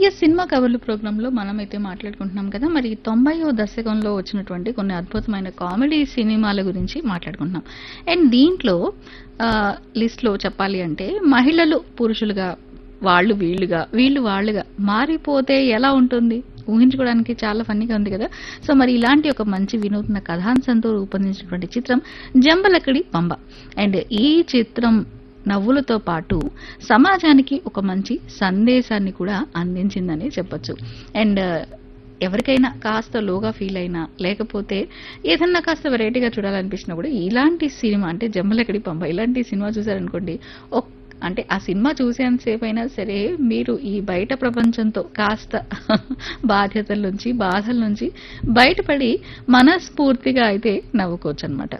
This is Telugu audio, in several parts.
ఈ సినిమా కవర్లు ప్రోగ్రాంలో మనం అయితే మాట్లాడుకుంటున్నాం కదా మరి తొంభైవ దశకంలో వచ్చినటువంటి కొన్ని అద్భుతమైన కామెడీ సినిమాల గురించి మాట్లాడుకుంటున్నాం అండ్ దీంట్లో ఆ, లిస్ట్లో చెప్పాలి అంటే మహిళలు పురుషులుగా వాళ్ళు వీళ్ళుగా వీళ్ళు వాళ్ళుగా మారిపోతే ఎలా ఉంటుంది ఊహించుకోవడానికి చాలా ఫన్నీగా ఉంది కదా సో మరి ఇలాంటి ఒక మంచి వినూత్న కథాంశంతో రూపొందించినటువంటి చిత్రం జంబలకడి పంబ అండ్ ఈ చిత్రం నవ్వులతో పాటు సమాజానికి ఒక మంచి సందేశాన్ని కూడా అందించిందని చెప్పొచ్చు అండ్ ఎవరికైనా కాస్త లోగా ఫీల్ అయినా లేకపోతే ఏదన్నా కాస్త వెరైటీగా చూడాలనిపించినా కూడా ఇలాంటి సినిమా అంటే జమ్మలకడి పంప ఇలాంటి సినిమా చూసారనుకోండి ఒక్ అంటే ఆ సినిమా చూసేంతసేపు అయినా సరే మీరు ఈ బయట ప్రపంచంతో కాస్త బాధ్యతల నుంచి బాధల నుంచి బయటపడి మనస్ఫూర్తిగా అయితే నవ్వుకోవచ్చు అనమాట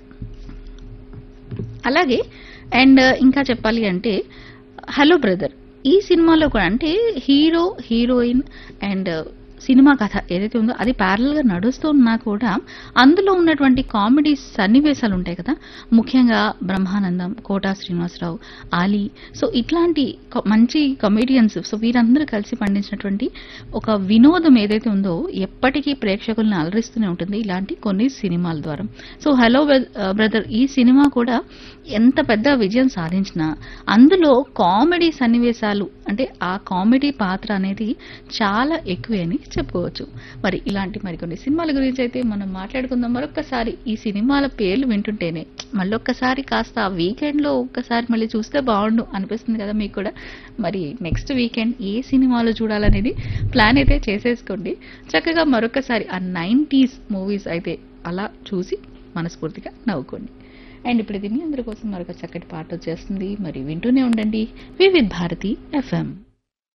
అలాగే అండ్ ఇంకా చెప్పాలి అంటే హలో బ్రదర్ ఈ సినిమాలో కూడా అంటే హీరో హీరోయిన్ అండ్ సినిమా కథ ఏదైతే ఉందో అది ప్యారల్ గా నడుస్తూ ఉన్నా కూడా అందులో ఉన్నటువంటి కామెడీ సన్నివేశాలు ఉంటాయి కదా ముఖ్యంగా బ్రహ్మానందం కోటా శ్రీనివాసరావు ఆలీ సో ఇట్లాంటి క- మంచి కమెడియన్స్ సో వీరందరూ కలిసి పండించినటువంటి ఒక వినోదం ఏదైతే ఉందో ఎప్పటికీ ప్రేక్షకులను అలరిస్తూనే ఉంటుంది ఇలాంటి కొన్ని సినిమాల ద్వారా సో హలో బ్రదర్ ఈ సినిమా కూడా ఎంత పెద్ద విజయం సాధించినా అందులో కామెడీ సన్నివేశాలు అంటే ఆ కామెడీ పాత్ర అనేది చాలా ఎక్కువే అని చెప్పుకోవచ్చు మరి ఇలాంటి మరికొన్ని సినిమాల గురించి అయితే మనం మాట్లాడుకుందాం మరొక్కసారి ఈ సినిమాల పేర్లు వింటుంటేనే మళ్ళొక్కసారి కాస్త ఆ వీకెండ్ లో ఒక్కసారి మళ్ళీ చూస్తే బాగుండు అనిపిస్తుంది కదా మీకు కూడా మరి నెక్స్ట్ వీకెండ్ ఏ సినిమాలు చూడాలనేది ప్లాన్ అయితే చేసేసుకోండి చక్కగా మరొకసారి ఆ నైంటీస్ మూవీస్ అయితే అలా చూసి మనస్ఫూర్తిగా నవ్వుకోండి అండ్ ఇప్పుడు ఇది మీ అందరి కోసం మరొక చక్కటి పాట వచ్చేస్తుంది మరి వింటూనే ఉండండి వివిధ్ భారతి ఎఫ్ఎం